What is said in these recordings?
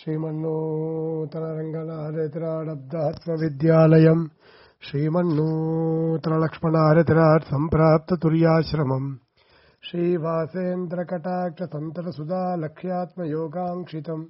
श्रीमन्नूतनरङ्गनारतिराडब्दात्मविद्यालयम् श्रीमन्नूतनलक्ष्मणारतिराट् सम्प्राप्ततुर्याश्रमम् श्रीवासेन्द्रकटाक्षतन्त्रसुधा लक्ष्यात्मयोगाङ्क्षितम्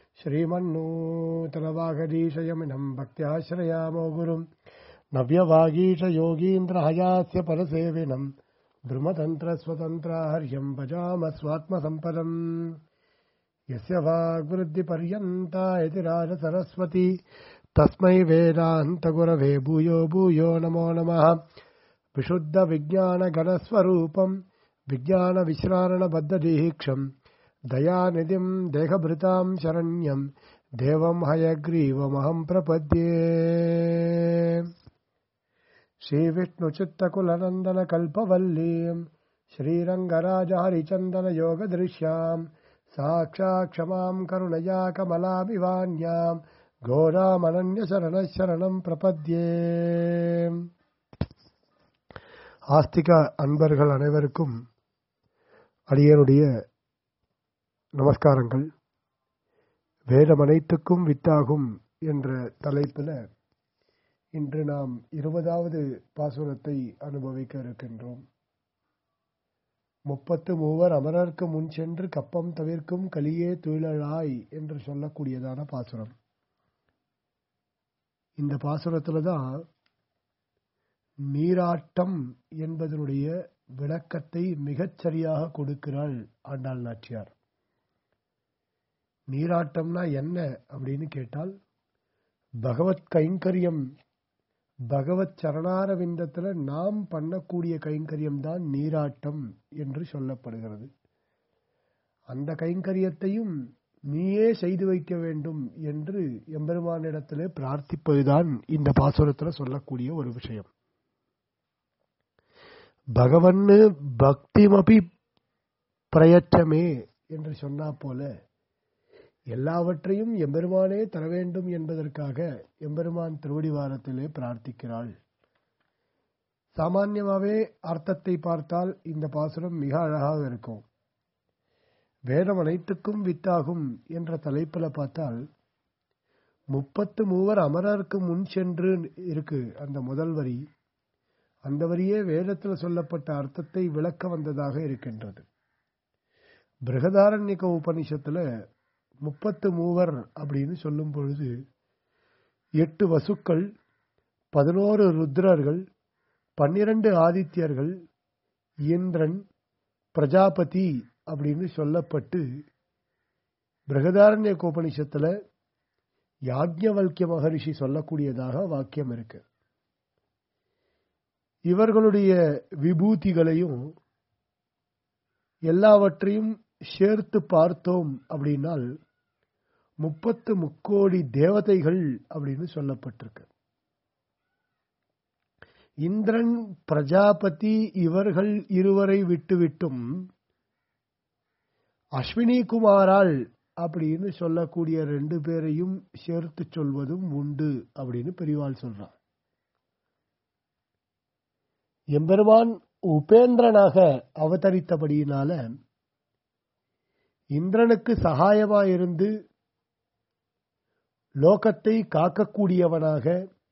श्रीमन्नूतनवागरीशयमिनम् भक्त्याश्रयामो गुरुम् नव्यवागीशयोगीन्द्रहयास्य परसेविनम् द्रुमतन्त्रस्वतन्त्राहर्यम् भजाम स्वात्मसम्पदम् यस्य वाग्वृद्धिपर्यन्ता इति राजसरस्वती तस्मै वेदान्तगुरवे भूयो भूयो नमो नमः विशुद्धविज्ञानगणस्वरूपम् विज्ञानविश्रारणबद्धदीक्षम् दयानिधिम् देहभृताम् शरण्यम् देवम् हयग्रीवमहम् प्रपद्ये श्रीविष्णुचित्तकुलनन्दनकल्पवल्लीम् श्रीरङ्गराजहरिचन्दनयोगदृश्याम् साक्षात् क्षमाम् करुणया कमलाभिवान्याम् घोरामनन्यशरणः शरणम् பிரபத்யே ஆஸ்திக அன்பர்கள் அனைவருக்கும் அடியனுடைய நமஸ்காரங்கள் வேதம் அனைத்துக்கும் வித்தாகும் என்ற தலைப்பில் இன்று நாம் இருபதாவது பாசுரத்தை அனுபவிக்க இருக்கின்றோம் முப்பத்து மூவர் அமரர்க்கு முன் சென்று கப்பம் தவிர்க்கும் கலியே துயிலழாய் என்று சொல்லக்கூடியதான பாசுரம் இந்த பாசுரத்துல தான் நீராட்டம் என்பதனுடைய விளக்கத்தை மிகச் சரியாக கொடுக்கிறாள் ஆண்டாள் நாச்சியார் நீராட்டம்னா என்ன அப்படின்னு கேட்டால் பகவத் கைங்கரியம் பகவத் சரணாரவிந்தத்தில் நாம் பண்ணக்கூடிய கைங்கரியம் தான் நீராட்டம் என்று சொல்லப்படுகிறது அந்த கைங்கரியத்தையும் நீயே செய்து வைக்க வேண்டும் என்று எம்பெருமானிடத்திலே பிரார்த்திப்பதுதான் இந்த பாசுரத்தில் சொல்லக்கூடிய ஒரு விஷயம் பகவன்னு பக்திமபி பிரயச்சமே என்று சொன்னா போல எல்லாவற்றையும் எம்பெருமானே தர வேண்டும் என்பதற்காக எம்பெருமான் திருவடிவாரத்திலே பிரார்த்திக்கிறாள் சாமான்யமாகவே அர்த்தத்தை பார்த்தால் இந்த பாசுரம் மிக அழகாக இருக்கும் வேதம் அனைத்துக்கும் வித்தாகும் என்ற தலைப்பில் பார்த்தால் முப்பத்து மூவர் அமரருக்கு முன் சென்று இருக்கு அந்த முதல் வரி அந்த வரியே வேதத்தில் சொல்லப்பட்ட அர்த்தத்தை விளக்க வந்ததாக இருக்கின்றது பிரகதாரண்யக உபனிஷத்துல முப்பத்து மூவர் அப்படின்னு சொல்லும் பொழுது எட்டு வசுக்கள் பதினோரு ருத்ரர்கள் பன்னிரண்டு ஆதித்யர்கள் இந்திரன் பிரஜாபதி அப்படின்னு சொல்லப்பட்டு பிரகதாரண்ய கோபனிஷத்துல யாக்ஞவல்கிய மகரிஷி சொல்லக்கூடியதாக வாக்கியம் இருக்கு இவர்களுடைய விபூதிகளையும் எல்லாவற்றையும் சேர்த்து பார்த்தோம் அப்படின்னால் முப்பத்து முக்கோடி தேவதைகள் அப்படின்னு சொல்லப்பட்டிருக்கு இந்திரன் பிரஜாபதி இவர்கள் இருவரை விட்டுவிட்டும் அஸ்வினி குமாரால் அப்படின்னு சொல்லக்கூடிய ரெண்டு பேரையும் சேர்த்து சொல்வதும் உண்டு அப்படின்னு பெரியவாள் சொல்றார் எம்பெருமான் உபேந்திரனாக அவதரித்தபடியினால இந்திரனுக்கு சகாயமாயிருந்து லோகத்தை காக்கக்கூடியவனாக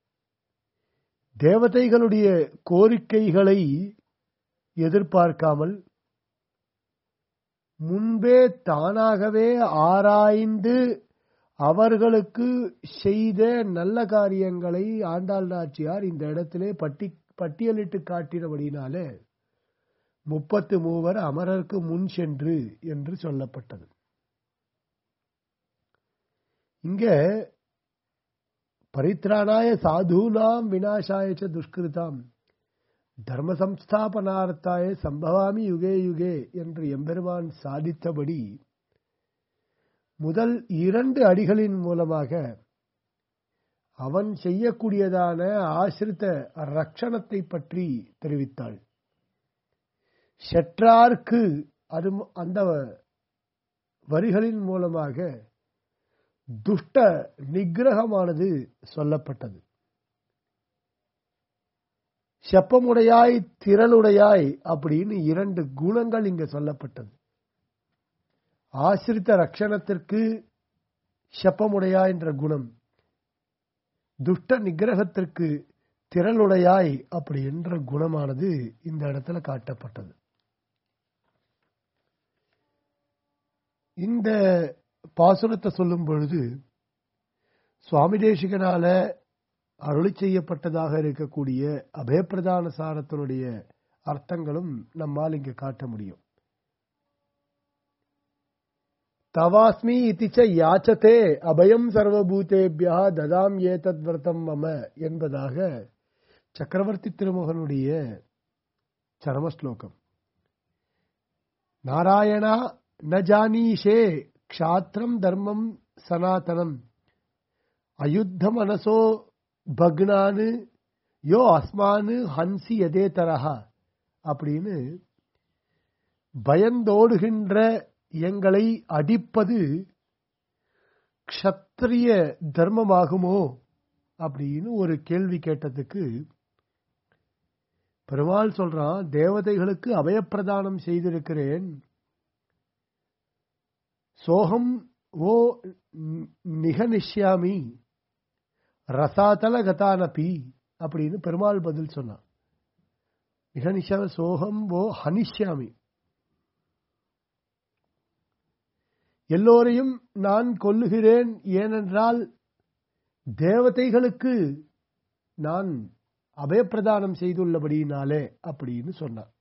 தேவதைகளுடைய கோரிக்கைகளை எதிர்பார்க்காமல் முன்பே தானாகவே ஆராய்ந்து அவர்களுக்கு செய்த நல்ல காரியங்களை ஆண்டாள் நாச்சியார் இந்த இடத்திலே பட்டி பட்டியலிட்டு காட்டினபடினாலே முப்பத்து மூவர் அமரருக்கு முன் சென்று என்று சொல்லப்பட்டது இங்க பரித்ராணாய சாதுனாம் வினாசாய துஷ்கிருதாம் தர்ம சம்ஸ்தாபனார்த்தாய சம்பவாமி யுகே யுகே என்று எம்பெருமான் சாதித்தபடி முதல் இரண்டு அடிகளின் மூலமாக அவன் செய்யக்கூடியதான ஆசிரித்த ரட்சணத்தை பற்றி தெரிவித்தாள் செற்றார்க்கு அது அந்த வரிகளின் மூலமாக துஷ்ட நிகிரகமானது சொல்லப்பட்டது செப்பமுடையாய் திரளுடையாய் அப்படின்னு இரண்டு குணங்கள் இங்க சொல்லப்பட்டது ஆசிரித்த ரட்சணத்திற்கு ஷப்பமுடையாய் என்ற குணம் துஷ்ட நிகிரகத்திற்கு திரளுடையாய் அப்படி என்ற குணமானது இந்த இடத்துல காட்டப்பட்டது இந்த பாசுரத்தை சொல்லும் பொழுது சுவாமி தேசிகனால அருளி செய்யப்பட்டதாக இருக்கக்கூடிய அபயப்பிரதான சாரத்தினுடைய அர்த்தங்களும் நம்மால் இங்கு காட்ட முடியும் தவாஸ்மி இதிச்ச யாச்சதே அபயம் சர்வபூதேபியா ததாம் ஏதத் விரதம் மம என்பதாக சக்கரவர்த்தி திருமுகனுடைய சரமஸ்லோகம் நாராயணா ந ஜானீஷே க்ஷாத்திரம் தர்மம் சனாதனம் அயுத்த மனசோ பக்னானு யோ அஸ்மானு ஹன்சி எதே தரஹா அப்படின்னு பயந்தோடுகின்ற எங்களை அடிப்பது க்ஷத்ரிய தர்மமாகுமோ அப்படின்னு ஒரு கேள்வி கேட்டதுக்கு பெருமாள் சொல்றான் தேவதைகளுக்கு அபயப்பிரதானம் செய்திருக்கிறேன் சோகம் ஓ நிகனிஷ்யாமி ரசாதல கதானபி அப்படின்னு பெருமாள் பதில் சொன்னான் நிகனிஷாமி சோகம் ஓ ஹனிஷ்யாமி எல்லோரையும் நான் கொல்லுகிறேன் ஏனென்றால் தேவதைகளுக்கு நான் அபயப்பிரதானம் செய்துள்ளபடியினாலே அப்படின்னு சொன்னார்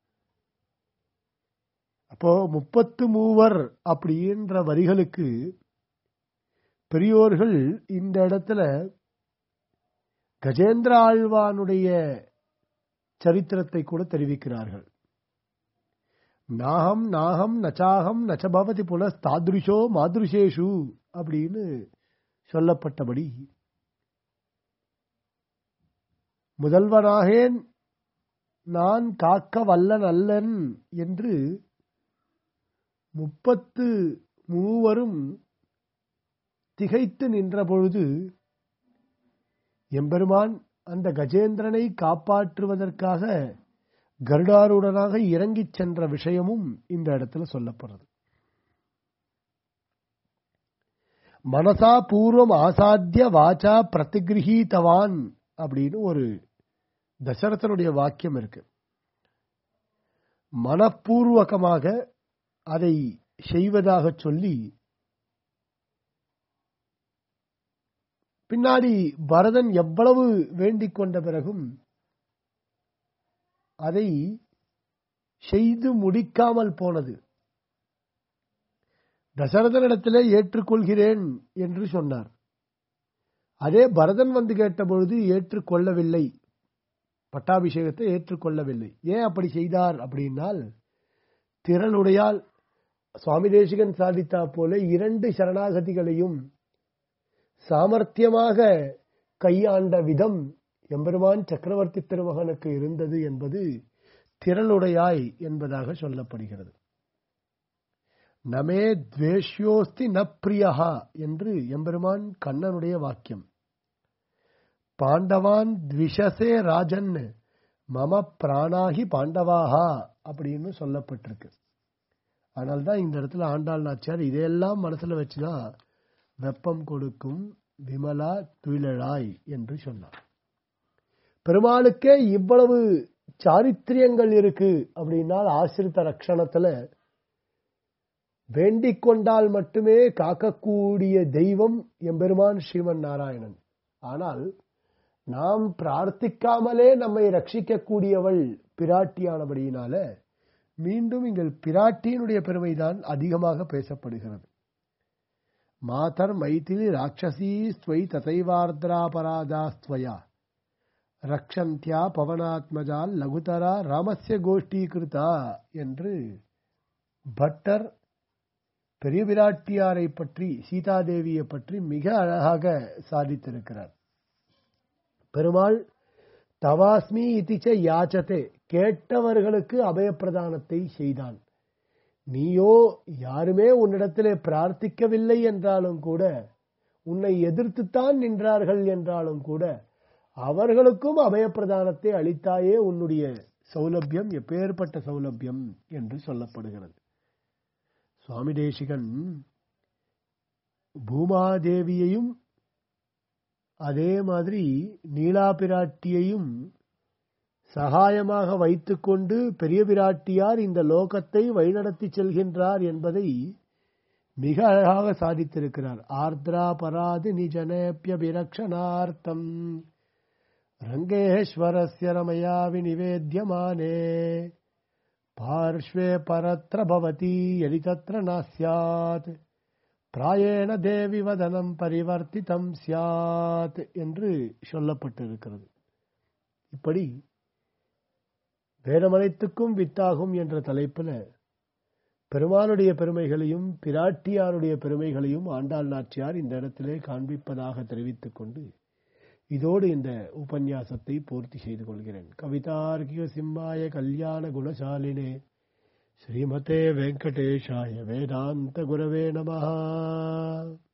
அப்போ முப்பத்து மூவர் அப்படின்ற வரிகளுக்கு பெரியோர்கள் இந்த இடத்துல கஜேந்திர ஆழ்வானுடைய சரித்திரத்தை கூட தெரிவிக்கிறார்கள் நாகம் நாகம் நச்சாகம் நச்சபவதி புனஸ் தாதுருஷோ மாதுருஷேஷு அப்படின்னு சொல்லப்பட்டபடி முதல்வனாகேன் நான் காக்க வல்லன் அல்லன் என்று முப்பத்து மூவரும் திகைத்து நின்ற பொழுது எம்பெருமான் அந்த கஜேந்திரனை காப்பாற்றுவதற்காக கருடாருடனாக இறங்கிச் சென்ற விஷயமும் இந்த இடத்துல சொல்லப்படுறது மனசா பூர்வம் ஆசாத்திய வாச்சா பிரதிகிரகீதவான் அப்படின்னு ஒரு தசரதனுடைய வாக்கியம் இருக்கு மனப்பூர்வகமாக அதை செய்வதாக சொல்லி பின்னாடி பரதன் எவ்வளவு வேண்டிக் கொண்ட பிறகும் அதை செய்து முடிக்காமல் போனது தசரதனிடத்திலே ஏற்றுக்கொள்கிறேன் என்று சொன்னார் அதே பரதன் வந்து கேட்டபொழுது ஏற்றுக்கொள்ளவில்லை பட்டாபிஷேகத்தை ஏற்றுக்கொள்ளவில்லை ஏன் அப்படி செய்தார் அப்படின்னால் திறனுடையால் சுவாமி தேசிகன் சாதித்தா போல இரண்டு சரணாகதிகளையும் சாமர்த்தியமாக கையாண்ட விதம் எம்பெருமான் சக்கரவர்த்தி திருமகனுக்கு இருந்தது என்பது திரளுடையாய் என்பதாக சொல்லப்படுகிறது நமே துவேஷ்யோஸ்தி ந பிரியஹா என்று எம்பெருமான் கண்ணனுடைய வாக்கியம் பாண்டவான் த்விஷசே ராஜன் மம பிராணாகி பாண்டவாகா அப்படின்னு சொல்லப்பட்டிருக்கு ஆனால் தான் இந்த இடத்துல ஆண்டாள் நாச்சியார் இதையெல்லாம் மனசுல வச்சுதான் வெப்பம் கொடுக்கும் விமலா துயிலழாய் என்று சொன்னார் பெருமாளுக்கே இவ்வளவு சாரித்திரியங்கள் இருக்கு அப்படின்னால் ஆசிரித்த ரக்ஷணத்துல வேண்டிக் கொண்டால் மட்டுமே காக்கக்கூடிய தெய்வம் எம்பெருமான் ஸ்ரீமன் நாராயணன் ஆனால் நாம் பிரார்த்திக்காமலே நம்மை ரட்சிக்கக்கூடியவள் பிராட்டியானபடியினால மீண்டும் இங்கள் பிராட்டியினுடைய பெருமைதான் அதிகமாக பேசப்படுகிறது மாதர் மைதிலி ராட்சசீ ஸ்வை ததைவார்திராபராதாஸ்துவயா ரக்ஷந்தியா பவனாத்மஜால் லகுதரா ராமஸ்ய கோஷ்டீகிருதா என்று பட்டர் பெரிய பிராட்டியாரை பற்றி சீதாதேவியை பற்றி மிக அழகாக சாதித்திருக்கிறார் பெருமாள் தவாஸ்மி இதிச்ச யாச்சதே கேட்டவர்களுக்கு அபயப்பிரதானத்தை செய்தான் நீயோ யாருமே உன்னிடத்திலே பிரார்த்திக்கவில்லை என்றாலும் கூட உன்னை எதிர்த்துத்தான் நின்றார்கள் என்றாலும் கூட அவர்களுக்கும் அபயப்பிரதானத்தை அளித்தாயே உன்னுடைய சௌலபியம் எப்பேற்பட்ட சௌலபியம் என்று சொல்லப்படுகிறது சுவாமி தேசிகன் பூமாதேவியையும் அதே மாதிரி நீலா பிராட்டியையும் சகாயமாக வைத்துக்கொண்டு பெரிய பிராட்டியார் இந்த லோகத்தை வழிநடத்தி செல்கின்றார் என்பதை மிக அழகாக சாதித்திருக்கிறார் ஆர்திரா பராதி நிஜனேபியபிரக்ஷணார்த்தம் ரங்கேஸ்வரஸ்ய ரமயா விநிவேத்யமானே பார்ஷ்வே பரத்ர பவதி யதி தத்ர நாஸ்யாத் பிராயேண தேவி வதனம் பரிவர்த்திதம் சியாத் என்று சொல்லப்பட்டிருக்கிறது இப்படி வேதமனைத்துக்கும் வித்தாகும் என்ற தலைப்பில் பெருமானுடைய பெருமைகளையும் பிராட்டியாருடைய பெருமைகளையும் ஆண்டாள் நாச்சியார் இந்த இடத்திலே காண்பிப்பதாக தெரிவித்துக் கொண்டு இதோடு இந்த உபன்யாசத்தை பூர்த்தி செய்து கொள்கிறேன் கவிதார்கிய சிம்மாய கல்யாண குணசாலினே ஸ்ரீமதே வெங்கடேஷாய வேதாந்த குரவே நமஹா